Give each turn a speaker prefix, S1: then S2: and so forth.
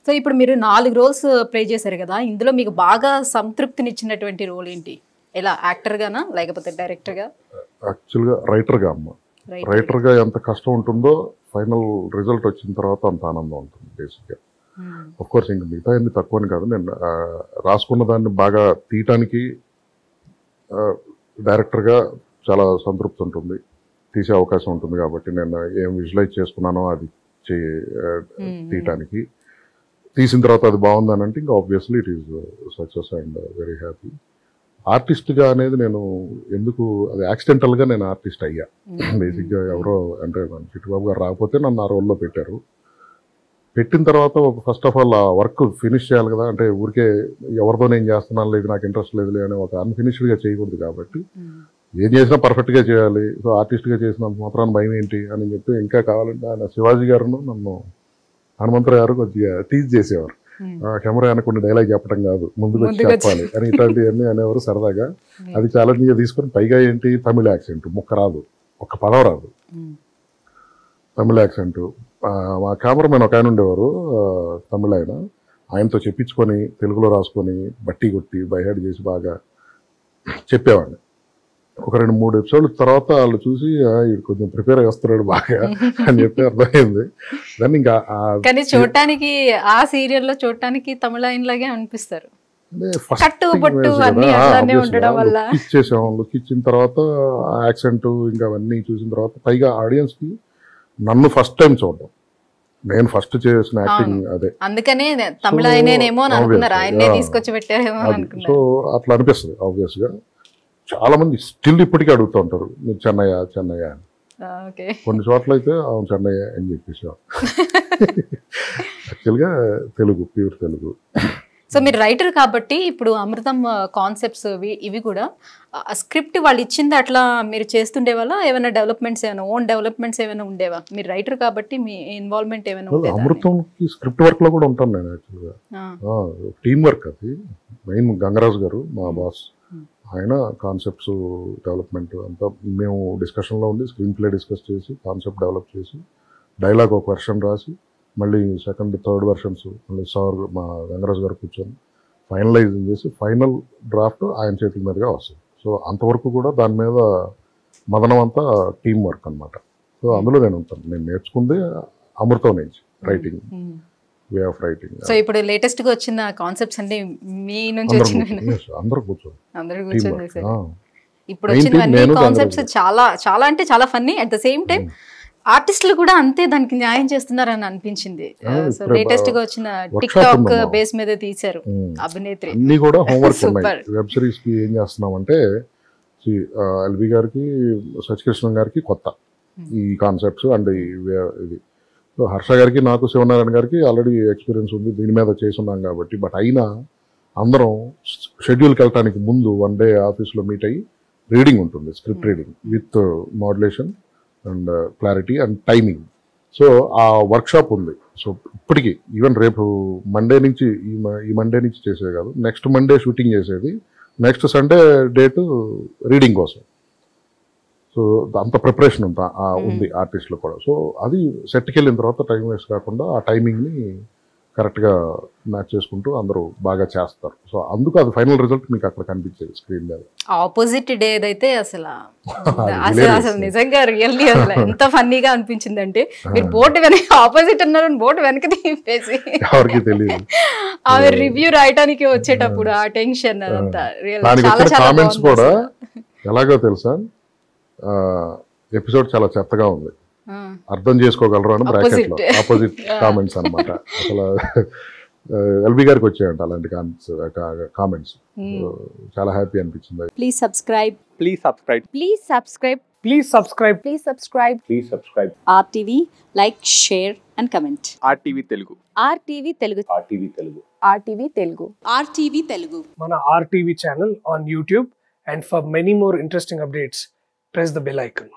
S1: So ఇప్పుడు మీరు నాలుగు రోల్స్ ప్లే చేశారు కదా ఇందులో మీకు బాగా సంతృప్తినిచ్చినటువంటి రోల్ ఏంటి ఎలా యాక్టర్ గానా లేకపోతే డైరెక్టర్ గా
S2: యాక్చువల్గా రైటర్గా అమ్మ
S1: Writer.
S2: రైటర్గా ఎంత కష్టం ఉంటుందో ఫైనల్ రిజల్ట్ వచ్చిన తర్వాత అంత ఆనందం ఉంటుంది బేసిక్గా
S1: మ్మ్.
S2: ఆఫ్ కోర్స్ ఇంక మిగతా అన్ని తక్కువని కాదు నేను ఆ, రాసుకున్న దాన్ని బాగా తీయటానికి ఆ, డైరెక్టర్గా చాలా సంతృప్తి ఉంటుంది తీసే అవకాశం ఉంటుంది కాబట్టి నేను ఏం విజువలైజ్ చేసుకున్నానో అది చే ఆ,
S1: మ్మ్.
S2: తీయటానికి తీసిన తర్వాత అది బాగుందని అంటే ఇంకా obviously it is success and very happy ఆర్టిస్ట్గా అనేది నేను ఎందుకు అది యాక్సిడెంటల్గా నేను ఆర్టిస్ట్ అయ్యా
S1: మ్మ్.
S2: బేసిక్గా ఎవరో అంటే మన చిట్టుబాబు గారు రాకపోతే నన్ను ఆ రోల్లో పెట్టారు పెట్టిన తర్వాత ఒక ఫస్ట్ ఆఫ్ ఆల్ ఆ వర్క్ ఫినిష్ చేయాలి కదా అంటే ఊరికే ఎవరితో నేను చేస్తున్నాను లేదు నాకు ఇంట్రెస్ట్ లేదు అనే ఒక అన్ఫినిష్డ్గా చేయకూడదు కాబట్టి
S1: మ్మ్.
S2: ఏం చేసినా పర్ఫెక్ట్గా చేయాలి సో ఆర్టిస్ట్గా చేసినంత మాత్రాన్ని భయం ఏంటి అని చెప్పి ఇంకా కావాలంటే ఆయన శివాజీ గారును నన్ను హనుమంతరావు గారు కొద్దిగా టీజ్ చేసేవారు
S1: మ్మ్.
S2: ఆ కెమెరా అనుకున్న డైలాగ్ చెప్పడం కాదు ముందుకు వచ్చి
S1: ముందుకు వచ్చి.
S2: చెప్పాలి అని ఇట్లాంటివన్నీ అనేవారు సరదాగా అది ఛాలెంజ్గా తీసుకొని పైగా ఏంటి తమిళ యాక్సెంట్ ముక్క రాదు ఒక పదం రాదు
S1: మ్మ్.
S2: తమిళ యాక్సెంట్ మా కెమెరామెన్ ఒక ఆయన ఉండేవారు ఆ, తమిళ ఆయన ఆయనతో చెప్పించుకొని తెలుగులో రాసుకొని బట్టి కొట్టి బైహెడ్ చేసి బాగా చెప్పేవాడిని ఒక రెండు మూడు ఎపిసోడ్ల తర్వాత వాళ్ళు చూసి "ఆ, ఈడు కొంచెం ప్రిపేర్ అయ్యి వస్తున్నాడు బాగా అని చెప్పి అర్థమైంది దాన్ని ఇంకా ఆ-
S1: కానీ చూడటానికి ఆ సీరియల్లో చూడటానికి తమిళ లాగే అనిపిస్తారు
S2: అంటే first
S1: కట్టు,
S2: thing
S1: బొట్టు
S2: వేసి
S1: అన్నీ
S2: కదా,
S1: అట్లానే
S2: obviously
S1: ఉండడం
S2: ఆ
S1: వల్ల.
S2: look ఇచ్చేసాం లుక్ ఇచ్చిన తర్వాత ఆ యాక్సెంట్ ఇంకా అవన్నీ చూసిన తర్వాత పైగా ఆడియన్స్ కి నన్ను ఫస్ట్ టైం చూడడం నేను ఫస్ట్ చేసిన యాక్టింగ్ అదే
S1: అందుకనే తమిళ
S2: So,
S1: ఆయనేనేమో అని అనుకున్నారు
S2: obviously,
S1: ఆయన్నే
S2: yeah.
S1: తీసుకొచ్చి పెట్టారేమో అని
S2: అది సో
S1: అనుకున్నారు
S2: అట్లా అనిపిస్తుంది ఆబ్వియస్ గా చాలా మంది స్టిల్ ఇప్పటికీ అడుగుతూ ఉంటారు మీరు చెన్నయ్య చెన్నయ్య అని
S1: ఓకే
S2: కొన్ని చోట్ల అయితే అవును చెన్నయ్య అని చెప్పేసి యాక్చువల్గా తెలుగు ప్యూర్ తెలుగు
S1: సో మీరు రైటర్ కాబట్టి ఇప్పుడు అమృతం కాన్సెప్ట్స్ ఇవి కూడా స్క్రిప్ట్ వాళ్ళు ఇచ్చింది అట్లా మీరు చేస్తుండే వల్ల ఏమైనా డెవలప్మెంట్స్ ఏమైనా ఓన్ డెవలప్మెంట్స్ ఏమైనా ఉండేవా మీరు రైటర్ కాబట్టి మీ ఇన్వాల్వ్మెంట్ ఏమైనా ఉండేదా అని?
S2: అమృతంకి స్క్రిప్ట్ వర్క్ లో కూడా ఉంటాను నేను యాక్చువల్గా
S1: ఆ,
S2: టీం వర్క్ అది మెయిన్ గంగరాజు గారు మా బాస్
S1: Hmm.
S2: ఆయన కాన్సెప్ట్స్ డెవలప్మెంట్ అంతా మేము డిస్కషన్లో ఉండి స్క్రీన్ ప్లే డిస్కస్ చేసి కాన్సెప్ట్ డెవలప్ చేసి డైలాగ్ ఒక వెర్షన్ రాసి మళ్ళీ సెకండ్ థర్డ్ వెర్షన్స్ మళ్ళీ సార్ మా గంగరాజు గారు కూర్చొని ఫైనలైజింగ్ చేసి ఫైనల్ డ్రాఫ్ట్ ఆయన చేతుల మీదుగా వస్తుంది సో అంతవరకు కూడా దాని మీద మదనం అంతా టీం వర్క్ అన్నమాట సో అందులో నేను ఉంటాను నేను నేర్చుకుంది అమృతం నుంచి writing
S1: um.
S2: Way of writing
S1: so ఇప్పుడు లేటెస్ట్ గా వచ్చిన కాన్సెప్ట్స్ అంటే మీ నుంచి
S2: అందరూ
S1: వచ్చిన
S2: కూర్చొని yes, అందరూ కూర్చొని
S1: అందరూ
S2: టీం
S1: కూర్చొని
S2: వర్క్
S1: చేశారు
S2: ఆ.
S1: ఇప్పుడు
S2: Main team
S1: వచ్చినవన్నీ
S2: నేను
S1: కాన్సెప్ట్స్
S2: గంగరాజు.
S1: చాలా చాలా అంటే చాలా funny at the same time ఆర్టిస్టులు కూడా అంతే దానికి న్యాయం చేస్తున్నారని అనిపించింది
S2: ఆ,
S1: సో
S2: ఇప్పుడు
S1: లేటెస్ట్ గా వచ్చిన
S2: workshop
S1: టిక్ టాక్
S2: ఉందమ్మా.
S1: బేస్ మీద తీశారు
S2: ఉమ్.
S1: అభినేత్రి
S2: అన్ని కూడా హోంవర్క్
S1: Super.
S2: ఉన్నాయి వెబ్ సిరీస్ కి ఏం చేస్తున్నామంటే ఎల్బి గారికి సచికృష్ణ గారికి కొత్త ఈ కాన్సెప్ట్స్ అండ్ ఈ వే- ఇది సో హర్ష గారికి నాకు శివనారాయణ గారికి ఆల్రెడీ ఎక్స్పీరియన్స్ ఉంది దీని మీద చేసున్నాం కాబట్టి బట్ అయినా అందరం షెడ్యూల్కి వెళ్ళటానికి ముందు వన్ డే ఆఫీస్లో మీట్ అయ్యి రీడింగ్ ఉంటుంది script reading with modulation and clarity and timing so ఆ వర్క్షాప్ ఉంది సో ఇప్పటికీ ఈవెన్ రేపు మండే నుంచి ఈ మ- ఈ మండే నుంచి చేసేది కాదు నెక్స్ట్ మండే షూటింగ్ చేసేది నెక్స్ట్ సండే డేట్ రీడింగ్ కోసం సో అంత ప్రిపరేషన్ ఉందా ఆ ఉంది ఆర్టిస్ట్లో కూడా సో అది సెట్కి వెళ్ళిన తర్వాత టైం వేస్ట్ కాకుండా ఆ టైమింగ్ని కరెక్ట్గా మ్యాచ్ చేసుకుంటూ అందరూ బాగా చేస్తారు సో అందుకు అది ఫైనల్ రిజల్ట్ మీకు అక్కడ కనిపించేది స్క్రీన్ మీద
S1: ఆపోజిట్ డే అయితే అసలు అసలు
S2: hilarious.
S1: అసలు నిజంగా రియల్లీ అసలు ఎంత ఫన్నీగా అనిపించింది అంటే మీరు బోట్ వెనక ఆపోజిట్ అన్నారు బోట్ వెనక తీపేసి
S2: ఎవరికి తెలియదు
S1: ఆమె రివ్యూ రాయడానికి వచ్చేటప్పుడు ఆ టెన్షన్ అదంతా real
S2: దానికి
S1: చాలా
S2: వచ్చిన
S1: చాలా
S2: కామెంట్స్
S1: బాగుంది
S2: కూడా
S1: అసలు.
S2: ఎలాగో తెలుసా ఎపిసోడ్ చాలా చెత్తగా ఉంది
S1: ఆ,
S2: అర్థం చేసుకోగలరు అని బ్రాకెట్ లో
S1: Opposite.
S2: ఆపోజిట్ కామెంట్స్ అన్నమాట అసలు ఎల్బి గారికి వచ్చాయంట అలాంటి కామెంట్స్
S1: ఉమ్.
S2: చాలా హ్యాపీ అనిపించింది
S3: Please subscribe.
S4: Please subscribe.
S3: Please subscribe.
S4: Please subscribe.
S3: Please subscribe.
S4: Please subscribe.
S3: RTV, like, share, and comment.
S4: RTV Telugu.
S3: RTV Telugu.
S4: RTV Telugu.
S5: RTV Telugu.
S3: RTV Telugu.
S6: మన RTV channel on YouTube. And for many more interesting updates, press the bell icon.